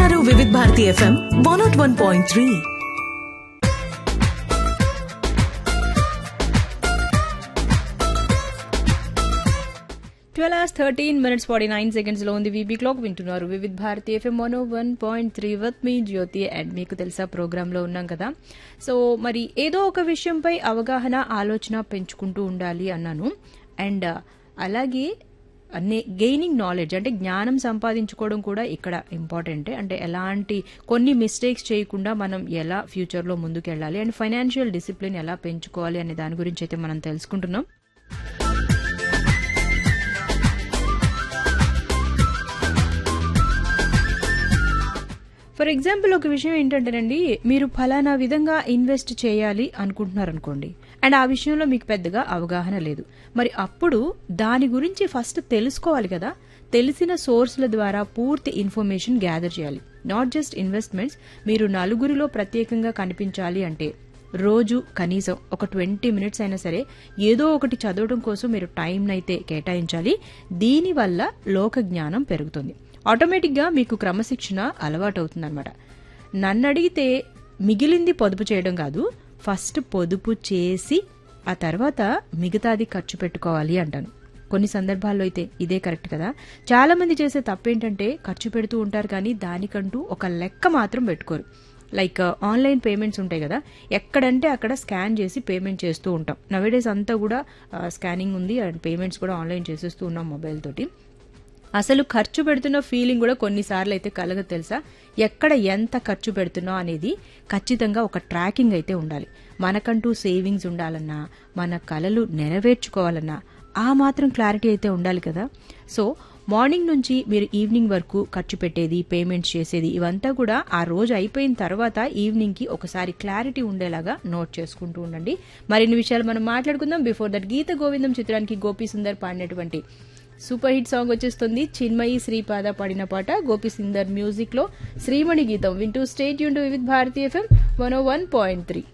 వింటున్నారు Vividh Bharati FM one nought one point three twelve hours thirteen minutes forty nine seconds లో ఉంది VB clock వింటున్నారు Vividh Bharati FM one one point three with మీ Jyothi and మీకు తెలుసా programme లో ఉన్నాం కదా సో మరి ఏదో ఒక విషయంపై అవగాహన ఆలోచన పెంచుకుంటూ ఉండాలి అన్నాను అండ్ అలాగే అనే గెయినింగ్ నాలెడ్జ్ అంటే జ్ఞానం సంపాదించుకోవడం కూడా ఇక్కడ ఇంపార్టెంటే అంటే ఎలాంటి కొన్ని మిస్టేక్స్ చేయకుండా మనం ఎలా ఫ్యూచర్లో ముందుకెళ్ళాలి అండ్ ఫైనాన్షియల్ డిసిప్లిన్ ఎలా పెంచుకోవాలి అనే దాని గురించి అయితే మనం తెలుసుకుంటున్నాం ఫర్ ఎగ్జాంపుల్ ఒక విషయం ఏంటంటేనండి మీరు ఫలానా విధంగా ఇన్వెస్ట్ చేయాలి అనుకుంటున్నారు అనుకోండి అండ్ ఆ విషయంలో మీకు పెద్దగా అవగాహన లేదు మరి అప్పుడు దాని గురించి ఫస్ట్ తెలుసుకోవాలి కదా తెలిసిన సోర్సుల ద్వారా పూర్తి ఇన్ఫర్మేషన్ గ్యాదర్ చేయాలి నాట్ జస్ట్ ఇన్వెస్ట్మెంట్స్ మీరు నలుగురిలో ప్రత్యేకంగా కనిపించాలి అంటే రోజు కనీసం ఒక ట్వంటీ మినిట్స్ అయినా సరే ఏదో ఒకటి చదవడం కోసం మీరు టైం అయితే కేటాయించాలి దీనివల్ల లోక జ్ఞానం పెరుగుతుంది ఆటోమేటిక్గా మీకు క్రమశిక్షణ అలవాటవుతుందన్నమాట నన్ను అడిగితే మిగిలింది పొదుపు చేయడం కాదు ఫస్ట్ పొదుపు చేసి ఆ తర్వాత మిగతాది ఖర్చు పెట్టుకోవాలి అంటాను కొన్ని సందర్భాల్లో అయితే ఇదే కరెక్ట్ కదా చాలా మంది చేసే తప్పేంటంటే ఖర్చు పెడుతూ ఉంటారు కానీ దానికంటూ ఒక లెక్క మాత్రం పెట్టుకోరు లైక్ ఆన్లైన్ పేమెంట్స్ ఉంటాయి కదా ఎక్కడంటే అక్కడ స్కాన్ చేసి పేమెంట్ చేస్తూ ఉంటాం నవేడేస్ అంతా కూడా స్కానింగ్ ఉంది అండ్ పేమెంట్స్ కూడా ఆన్లైన్ చేసేస్తూ ఉన్నాం మొబైల్ తోటి అసలు ఖర్చు పెడుతున్న ఫీలింగ్ కూడా కొన్నిసార్లు అయితే కలగదు తెలుసా ఎక్కడ ఎంత ఖర్చు పెడుతున్నాం అనేది ఖచ్చితంగా ఒక ట్రాకింగ్ అయితే ఉండాలి మనకంటూ సేవింగ్స్ ఉండాలన్నా మన కలలు నెరవేర్చుకోవాలన్నా ఆ మాత్రం క్లారిటీ అయితే ఉండాలి కదా సో మార్నింగ్ నుంచి మీరు ఈవినింగ్ వరకు ఖర్చు పెట్టేది పేమెంట్స్ చేసేది ఇవంతా కూడా ఆ రోజు అయిపోయిన తర్వాత ఈవినింగ్ కి ఒకసారి క్లారిటీ ఉండేలాగా నోట్ చేసుకుంటూ ఉండండి మరిన్ని విషయాలు మనం మాట్లాడుకుందాం బిఫోర్ దట్ గీత గోవిందం చిత్రానికి గోపి సుందర్ పాడినటువంటి సూపర్ హిట్ సాంగ్ వచ్చేస్తుంది చిన్మయి శ్రీపాద పాడిన పాట గోపి సిందర్ మ్యూజిక్ లో శ్రీమణి గీతం వింటూ స్టేట్ యూన్ to with Bharati FM one one point three